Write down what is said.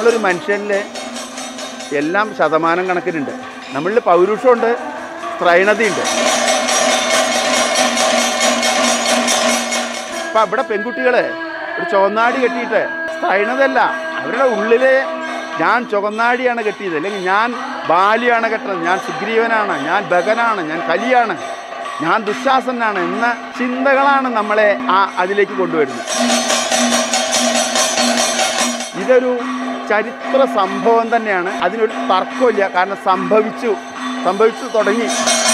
എന്നുള്ളൊരു മനുഷ്യനിൽ എല്ലാം ശതമാനം കണക്കിനുണ്ട് നമ്മളിൽ പൗരുഷമുണ്ട് സ്ത്രൈണതയുണ്ട് അപ്പം ഇവിടെ പെൺകുട്ടികൾ ഒരു ചുവന്നാടി കെട്ടിയിട്ട് സ്ത്രൈണതയല്ല അവരുടെ ഉള്ളിലെ ഞാൻ ചുവന്നാടിയാണ് കെട്ടിയത് അല്ലെങ്കിൽ ഞാൻ ബാലിയാണ് കെട്ടുന്നത് ഞാൻ സുഗ്രീവനാണ് ഞാൻ ബഗനാണ് ഞാൻ കലിയാണ് ഞാൻ ദുശാസനാണ് എന്ന ചിന്തകളാണ് നമ്മളെ ആ അതിലേക്ക് കൊണ്ടുവരുന്നത് ഇതൊരു ചരിത്ര സംഭവം തന്നെയാണ് അതിനൊരു തർക്കമില്ല കാരണം സംഭവിച്ചു സംഭവിച്ചു തുടങ്ങി